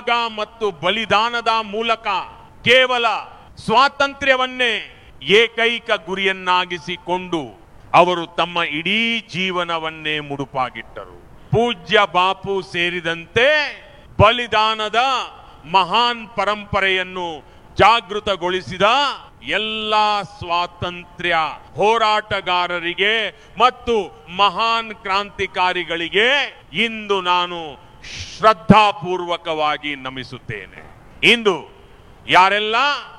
ತ್ಯಾಗ ಮತ್ತು ಬಲಿದಾನದ ಮೂಲಕ ಕೇವಲ ಸ್ವಾತಂತ್ರ್ಯವನ್ನೇ ಏಕೈಕ ಗುರಿಯನ್ನಾಗಿಸಿಕೊಂಡು ಅವರು ತಮ್ಮ ಇಡೀ ಜೀವನವನ್ನೇ ಮುಡುಪಾಗಿಟ್ಟರು ಪೂಜ್ಯ ಬಾಪು ಸೇರಿದಂತೆ ಬಲಿದಾನದ ಮಹಾನ್ ಪರಂಪರೆಯನ್ನು ಜಾಗೃತಗೊಳಿಸಿದ ಎಲ್ಲ ಸ್ವಾತಂತ್ರ್ಯ ಹೋರಾಟಗಾರರಿಗೆ ಮತ್ತು ಮಹಾನ್ ಕ್ರಾಂತಿಕಾರಿಗಳಿಗೆ ಇಂದು ನಾನು ಶ್ರದ್ಧಾಪೂರ್ವಕವಾಗಿ ನಮಿಸುತ್ತೇನೆ ಇಂದು ಯಾರೆಲ್ಲ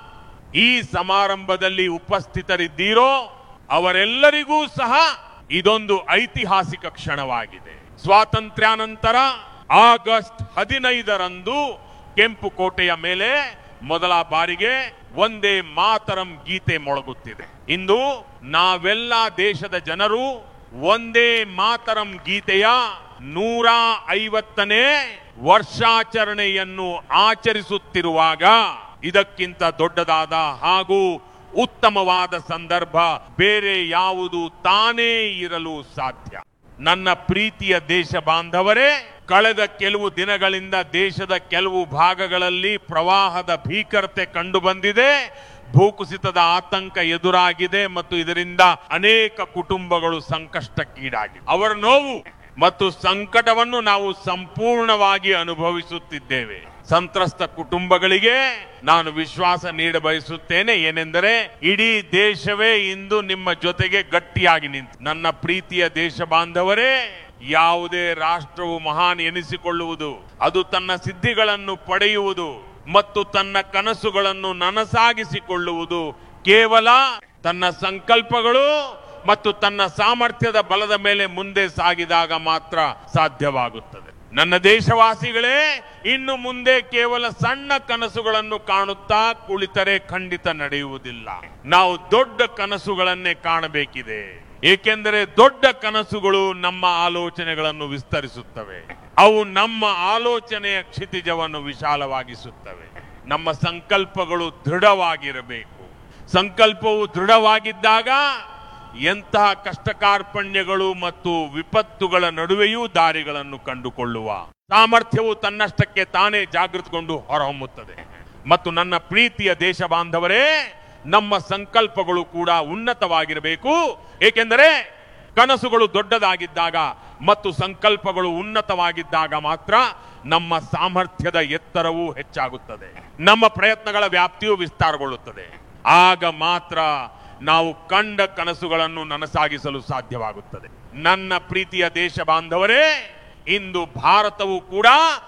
ಈ ಸಮಾರಂಭದಲ್ಲಿ ಉಪಸ್ಥಿತರಿದ್ದೀರೋ ಅವರೆಲ್ಲರಿಗೂ ಸಹ ಇದೊಂದು ಐತಿಹಾಸಿಕ ಕ್ಷಣವಾಗಿದೆ ಸ್ವಾತಂತ್ರ್ಯಾನಂತರ ಆಗಸ್ಟ್ ಹದಿನೈದರಂದು ಕೆಂಪು ಕೋಟೆಯ ಮೇಲೆ ಮೊದಲ ಬಾರಿಗೆ ಒಂದೇ ಮಾತರಂ ಗೀತೆ ಮೊಳಗುತ್ತಿದೆ ಇಂದು ನಾವೆಲ್ಲ ದೇಶದ ಜನರು ಒಂದೇ ಮಾತರಂ ಗೀತೆಯ ನೂರ ಐವತ್ತನೇ ವರ್ಷಾಚರಣೆಯನ್ನು ಆಚರಿಸುತ್ತಿರುವಾಗ ಇದಕ್ಕಿಂತ ದೊಡ್ಡದಾದ ಹಾಗೂ ಉತ್ತಮವಾದ ಸಂದರ್ಭ ಬೇರೆ ಯಾವುದು ತಾನೇ ಇರಲು ಸಾಧ್ಯ ನನ್ನ ಪ್ರೀತಿಯ ದೇಶ ಬಾಂಧವರೇ ಕಳೆದ ಕೆಲವು ದಿನಗಳಿಂದ ದೇಶದ ಕೆಲವು ಭಾಗಗಳಲ್ಲಿ ಪ್ರವಾಹದ ಭೀಕರತೆ ಕಂಡು ಬಂದಿದೆ ಭೂಕುಸಿತದ ಆತಂಕ ಎದುರಾಗಿದೆ ಮತ್ತು ಇದರಿಂದ ಅನೇಕ ಕುಟುಂಬಗಳು ಸಂಕಷ್ಟಕ್ಕೀಡಾಗಿವೆ ಅವರ ನೋವು ಮತ್ತು ಸಂಕಟವನ್ನು ನಾವು ಸಂಪೂರ್ಣವಾಗಿ ಅನುಭವಿಸುತ್ತಿದ್ದೇವೆ ಸಂತ್ರಸ್ತ ಕುಟುಂಬಗಳಿಗೆ ನಾನು ವಿಶ್ವಾಸ ನೀಡ ಬಯಸುತ್ತೇನೆ ಏನೆಂದರೆ ಇಡೀ ದೇಶವೇ ಇಂದು ನಿಮ್ಮ ಜೊತೆಗೆ ಗಟ್ಟಿಯಾಗಿ ನಿಂತು ನನ್ನ ಪ್ರೀತಿಯ ದೇಶ ಬಾಂಧವರೇ ಯಾವುದೇ ರಾಷ್ಟ್ರವು ಮಹಾನ್ ಎನಿಸಿಕೊಳ್ಳುವುದು ಅದು ತನ್ನ ಸಿದ್ಧಿಗಳನ್ನು ಪಡೆಯುವುದು ಮತ್ತು ತನ್ನ ಕನಸುಗಳನ್ನು ನನಸಾಗಿಸಿಕೊಳ್ಳುವುದು ಕೇವಲ ತನ್ನ ಸಂಕಲ್ಪಗಳು ಮತ್ತು ತನ್ನ ಸಾಮರ್ಥ್ಯದ ಬಲದ ಮೇಲೆ ಮುಂದೆ ಸಾಗಿದಾಗ ಮಾತ್ರ ಸಾಧ್ಯವಾಗುತ್ತದೆ ನನ್ನ ದೇಶವಾಸಿಗಳೇ ಇನ್ನು ಮುಂದೆ ಕೇವಲ ಸಣ್ಣ ಕನಸುಗಳನ್ನು ಕಾಣುತ್ತಾ ಕುಳಿತರೆ ಖಂಡಿತ ನಡೆಯುವುದಿಲ್ಲ ನಾವು ದೊಡ್ಡ ಕನಸುಗಳನ್ನೇ ಕಾಣಬೇಕಿದೆ ಏಕೆಂದರೆ ದೊಡ್ಡ ಕನಸುಗಳು ನಮ್ಮ ಆಲೋಚನೆಗಳನ್ನು ವಿಸ್ತರಿಸುತ್ತವೆ ಅವು ನಮ್ಮ ಆಲೋಚನೆಯ ಕ್ಷಿತಿಜವನ್ನು ವಿಶಾಲವಾಗಿಸುತ್ತವೆ ನಮ್ಮ ಸಂಕಲ್ಪಗಳು ದೃಢವಾಗಿರಬೇಕು ಸಂಕಲ್ಪವು ದೃಢವಾಗಿದ್ದಾಗ ಎಂತಹ ಕಷ್ಟ ಕಾರ್ಪಣ್ಯಗಳು ಮತ್ತು ವಿಪತ್ತುಗಳ ನಡುವೆಯೂ ದಾರಿಗಳನ್ನು ಕಂಡುಕೊಳ್ಳುವ ಸಾಮರ್ಥ್ಯವು ತನ್ನಷ್ಟಕ್ಕೆ ತಾನೇ ಜಾಗೃತಗೊಂಡು ಹೊರಹೊಮ್ಮುತ್ತದೆ ಮತ್ತು ನನ್ನ ಪ್ರೀತಿಯ ದೇಶ ಬಾಂಧವರೇ ನಮ್ಮ ಸಂಕಲ್ಪಗಳು ಕೂಡ ಉನ್ನತವಾಗಿರಬೇಕು ಏಕೆಂದರೆ ಕನಸುಗಳು ದೊಡ್ಡದಾಗಿದ್ದಾಗ ಮತ್ತು ಸಂಕಲ್ಪಗಳು ಉನ್ನತವಾಗಿದ್ದಾಗ ಮಾತ್ರ ನಮ್ಮ ಸಾಮರ್ಥ್ಯದ ಎತ್ತರವೂ ಹೆಚ್ಚಾಗುತ್ತದೆ ನಮ್ಮ ಪ್ರಯತ್ನಗಳ ವ್ಯಾಪ್ತಿಯು ವಿಸ್ತಾರಗೊಳ್ಳುತ್ತದೆ ಆಗ ಮಾತ್ರ ನಾವು ಕಂಡ ಕನಸುಗಳನ್ನು ನನಸಾಗಿಸಲು ಸಾಧ್ಯವಾಗುತ್ತದೆ ನನ್ನ ಪ್ರೀತಿಯ ದೇಶ ಬಾಂಧವರೇ ಇಂದು ಭಾರತವು ಕೂಡ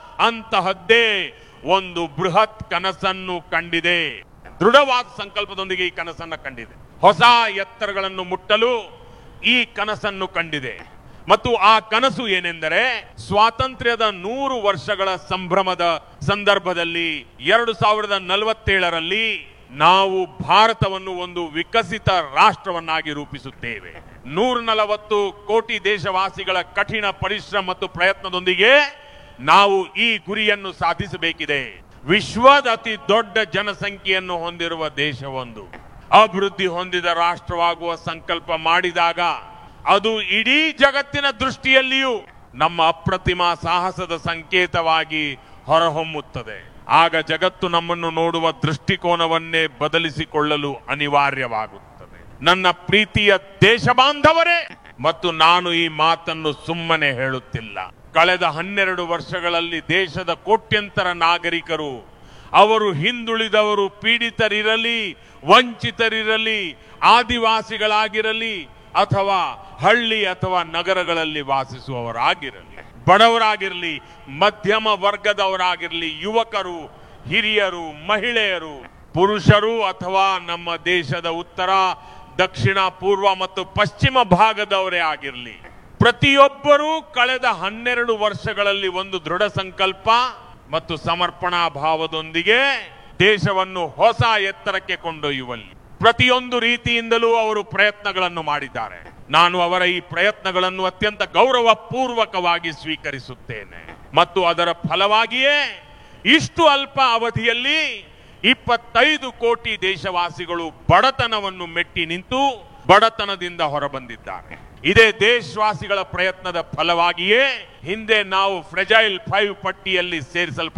ಅಂತಹದ್ದೇ ಒಂದು ಬೃಹತ್ ಕನಸನ್ನು ಕಂಡಿದೆ ದೃಢವಾದ ಸಂಕಲ್ಪದೊಂದಿಗೆ ಈ ಕನಸನ್ನ ಕಂಡಿದೆ ಹೊಸ ಎತ್ತರಗಳನ್ನು ಮುಟ್ಟಲು ಈ ಕನಸನ್ನು ಕಂಡಿದೆ ಮತ್ತು ಆ ಕನಸು ಏನೆಂದರೆ ಸ್ವಾತಂತ್ರ್ಯದ ನೂರು ವರ್ಷಗಳ ಸಂಭ್ರಮದ ಸಂದರ್ಭದಲ್ಲಿ ಎರಡು ಸಾವಿರದ ನಲವತ್ತೇಳರಲ್ಲಿ ನಾವು ಭಾರತವನ್ನು ಒಂದು ವಿಕಸಿತ ರಾಷ್ಟ್ರವನ್ನಾಗಿ ರೂಪಿಸುತ್ತೇವೆ ನೂರ ನಲವತ್ತು ಕೋಟಿ ದೇಶವಾಸಿಗಳ ಕಠಿಣ ಪರಿಶ್ರಮ ಮತ್ತು ಪ್ರಯತ್ನದೊಂದಿಗೆ ನಾವು ಈ ಗುರಿಯನ್ನು ಸಾಧಿಸಬೇಕಿದೆ ವಿಶ್ವದ ಅತಿ ದೊಡ್ಡ ಜನಸಂಖ್ಯೆಯನ್ನು ಹೊಂದಿರುವ ದೇಶವೊಂದು ಅಭಿವೃದ್ಧಿ ಹೊಂದಿದ ರಾಷ್ಟ್ರವಾಗುವ ಸಂಕಲ್ಪ ಮಾಡಿದಾಗ ಅದು ಇಡೀ ಜಗತ್ತಿನ ದೃಷ್ಟಿಯಲ್ಲಿಯೂ ನಮ್ಮ ಅಪ್ರತಿಮ ಸಾಹಸದ ಸಂಕೇತವಾಗಿ ಹೊರಹೊಮ್ಮುತ್ತದೆ ಆಗ ಜಗತ್ತು ನಮ್ಮನ್ನು ನೋಡುವ ದೃಷ್ಟಿಕೋನವನ್ನೇ ಬದಲಿಸಿಕೊಳ್ಳಲು ಅನಿವಾರ್ಯವಾಗುತ್ತದೆ ನನ್ನ ಪ್ರೀತಿಯ ದೇಶ ಬಾಂಧವರೇ ಮತ್ತು ನಾನು ಈ ಮಾತನ್ನು ಸುಮ್ಮನೆ ಹೇಳುತ್ತಿಲ್ಲ ಕಳೆದ ಹನ್ನೆರಡು ವರ್ಷಗಳಲ್ಲಿ ದೇಶದ ಕೋಟ್ಯಂತರ ನಾಗರಿಕರು ಅವರು ಹಿಂದುಳಿದವರು ಪೀಡಿತರಿರಲಿ ವಂಚಿತರಿರಲಿ ಆದಿವಾಸಿಗಳಾಗಿರಲಿ ಅಥವಾ ಹಳ್ಳಿ ಅಥವಾ ನಗರಗಳಲ್ಲಿ ವಾಸಿಸುವವರಾಗಿರಲಿ ಬಡವರಾಗಿರಲಿ ಮಧ್ಯಮ ವರ್ಗದವರಾಗಿರಲಿ ಯುವಕರು ಹಿರಿಯರು ಮಹಿಳೆಯರು ಪುರುಷರು ಅಥವಾ ನಮ್ಮ ದೇಶದ ಉತ್ತರ ದಕ್ಷಿಣ ಪೂರ್ವ ಮತ್ತು ಪಶ್ಚಿಮ ಭಾಗದವರೇ ಆಗಿರಲಿ ಪ್ರತಿಯೊಬ್ಬರೂ ಕಳೆದ ಹನ್ನೆರಡು ವರ್ಷಗಳಲ್ಲಿ ಒಂದು ದೃಢ ಸಂಕಲ್ಪ ಮತ್ತು ಸಮರ್ಪಣಾ ಭಾವದೊಂದಿಗೆ ದೇಶವನ್ನು ಹೊಸ ಎತ್ತರಕ್ಕೆ ಕೊಂಡೊಯ್ಯುವಲ್ಲಿ ಪ್ರತಿಯೊಂದು ರೀತಿಯಿಂದಲೂ ಅವರು ಪ್ರಯತ್ನಗಳನ್ನು ಮಾಡಿದ್ದಾರೆ ನಾನು ಅವರ ಈ ಪ್ರಯತ್ನಗಳನ್ನು ಅತ್ಯಂತ ಗೌರವ ಪೂರ್ವಕವಾಗಿ ಸ್ವೀಕರಿಸುತ್ತೇನೆ ಮತ್ತು ಅದರ ಫಲವಾಗಿಯೇ ಇಷ್ಟು ಅಲ್ಪ ಅವಧಿಯಲ್ಲಿ ಇಪ್ಪತ್ತೈದು ಕೋಟಿ ದೇಶವಾಸಿಗಳು ಬಡತನವನ್ನು ಮೆಟ್ಟಿ ನಿಂತು ಬಡತನದಿಂದ ಹೊರಬಂದಿದ್ದಾರೆ ಇದೇ ದೇಶವಾಸಿಗಳ ಪ್ರಯತ್ನದ ಫಲವಾಗಿಯೇ ಹಿಂದೆ ನಾವು ಫ್ರೆಜೈಲ್ ಫೈವ್ ಪಟ್ಟಿಯಲ್ಲಿ ಸೇರಿಸಲ್ಪಟ್ಟ